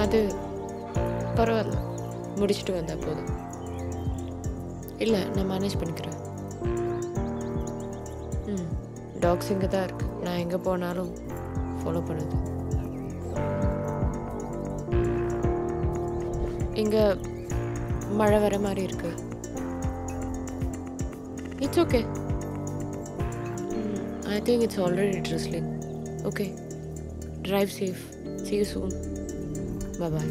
அது பரவாயில்ல முடிச்சுட்டு வந்தா போதும் இல்லை நான் மேனேஜ் பண்ணிக்கிறேன் ம் டாக்ஸ் இங்கே தான் இருக்கு நான் எங்கே போனாலும் ஃபாலோ பண்ணுது இங்கே மழை வர மாதிரி இருக்கு it's okay I think it's already drizzling okay drive safe see you soon bye bye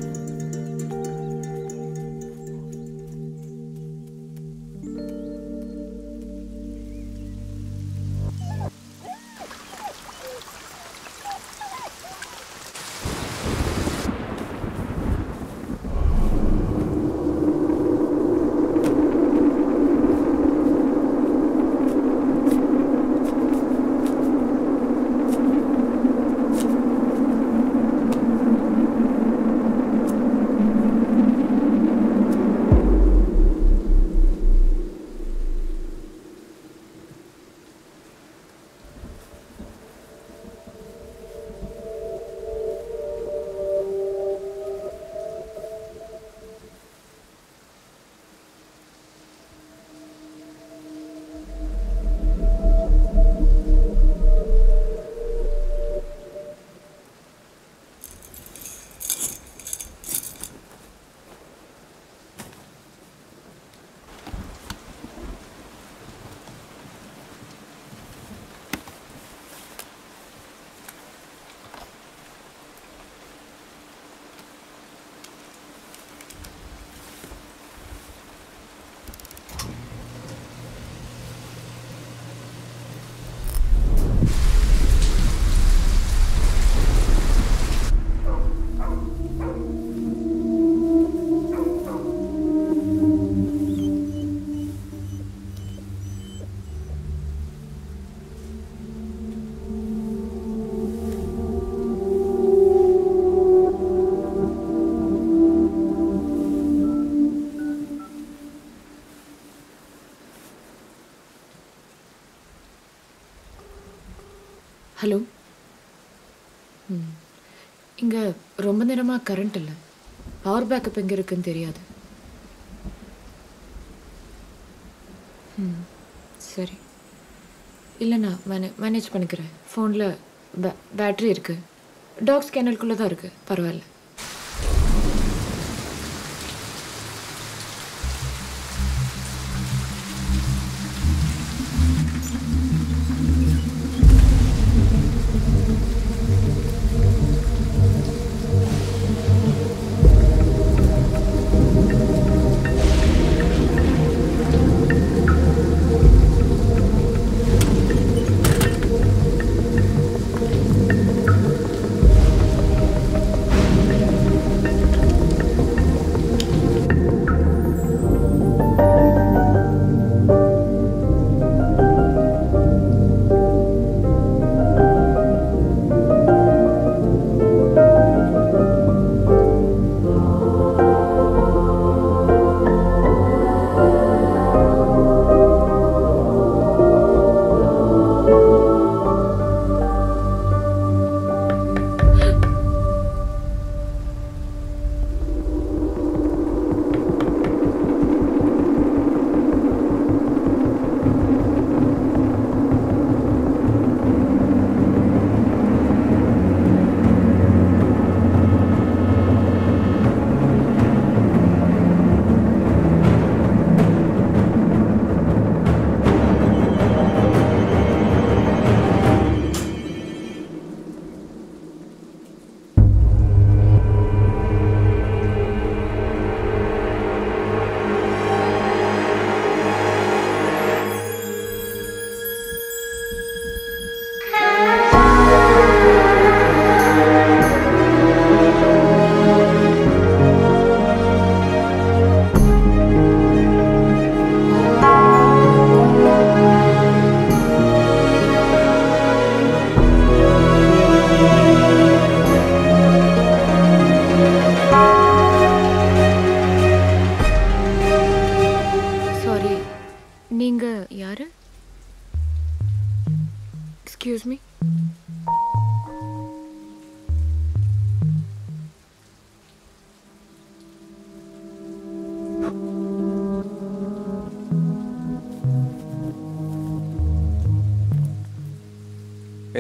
hello ம் இங்கே ரொம்ப நேரமாக கரண்ட் இல்லை பவர் பேக்கப் எங்கே இருக்குன்னு தெரியாது ம் சரி இல்லை நான் மேனே மேனேஜ் பண்ணிக்கிறேன் ஃபோனில் பே பேட்ரி இருக்குது டாக்ஸ் கேனலுக்குள்ளே தான் இருக்குது பரவாயில்ல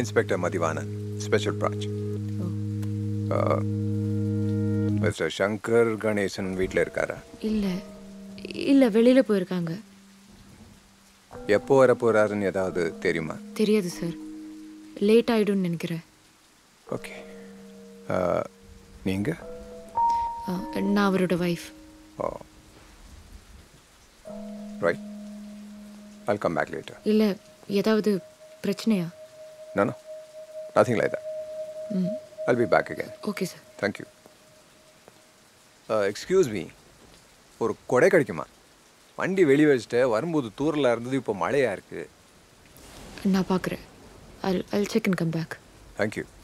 inspector Mathivanan special branch oh mister Shankar Ganesan வீட்டில் இருக்காரா இல்லை இல்லை வெளியில் போயிருக்காங்க எப்போ வர போறாருன்னு ஏதாவது தெரியுமா தெரியாது சார் லேட் ஆகிடும்னு நினைக்கிறேன் ஓகே நீங்கள் ஆ, நான் அவரோட wife oh right I'll come back later. இல்லை ஏதாவது பிரச்சனையா No, no. Nothing like that. ம் I'll be back again. Okay sir Thank you. Uh, excuse me. ஒரு கொடை கிடைக்குமா வண்டி வெளியே வச்சுட்டு வரும்போது தூரலாக இருந்தது இப்போ மழையாக இருக்குது நான் பார்க்குறேன் I'll I'll check and come back thank you